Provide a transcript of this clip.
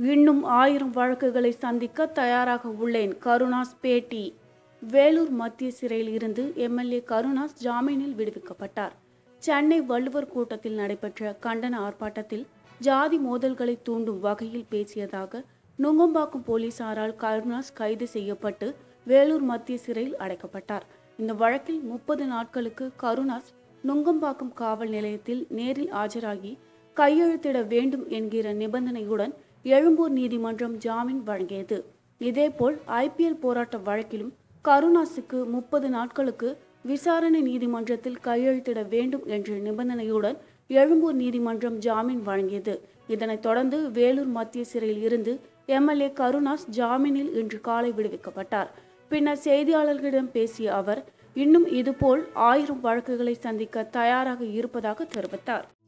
இன்னும் ஆயிரம் வழக்குகளை சந்திக்க தயாராக உள்ளேன் கருணாஸ் பேட்டி வேலூர் மத்திய சிறையில் இருந்து எம்எல்ஏ கருணாஸ் ஜாமீனில் விடுவிக்கப்பட்டார் சென்னை வள்ளுவர் கூட்டத்தில் நடைபெற்ற கண்டன ஆர்ப்பாட்டத்தில் ஜாதி மோதல்களை தூண்டும் வகையில் பேசியதாக நுங்கம்பாக்கம் போலீசாரால் கருணாஸ் கைது செய்யப்பட்டு வேலூர் மத்திய சிறையில் அடைக்கப்பட்டார் இந்த வழக்கில் முப்பது நாட்களுக்கு கருணாஸ் நுங்கம்பாக்கம் காவல் நிலையத்தில் நேரில் ஆஜராகி கையெழுத்திட வேண்டும் என்கிற நிபந்தனையுடன் எழும்பூர் நீதிமன்றம் ஜாமீன் வழங்கியது இதேபோல் ஐபிஎல் போராட்ட வழக்கிலும் கருணாஸுக்கு முப்பது நாட்களுக்கு விசாரணை நீதிமன்றத்தில் கையெழுத்திட வேண்டும் என்ற நிபந்தனையுடன் எழும்பூர் நீதிமன்றம் ஜாமீன் வழங்கியது இதனைத் தொடர்ந்து வேலூர் மத்திய சிறையில் இருந்து எம்எல்ஏ கருணாஸ் ஜாமீனில் இன்று காலை விடுவிக்கப்பட்டார் பின்னர் செய்தியாளர்களிடம் பேசிய அவர் இன்னும் இதுபோல் ஆயிரம் வழக்குகளை சந்திக்க தயாராக இருப்பதாக தெரிவித்தார்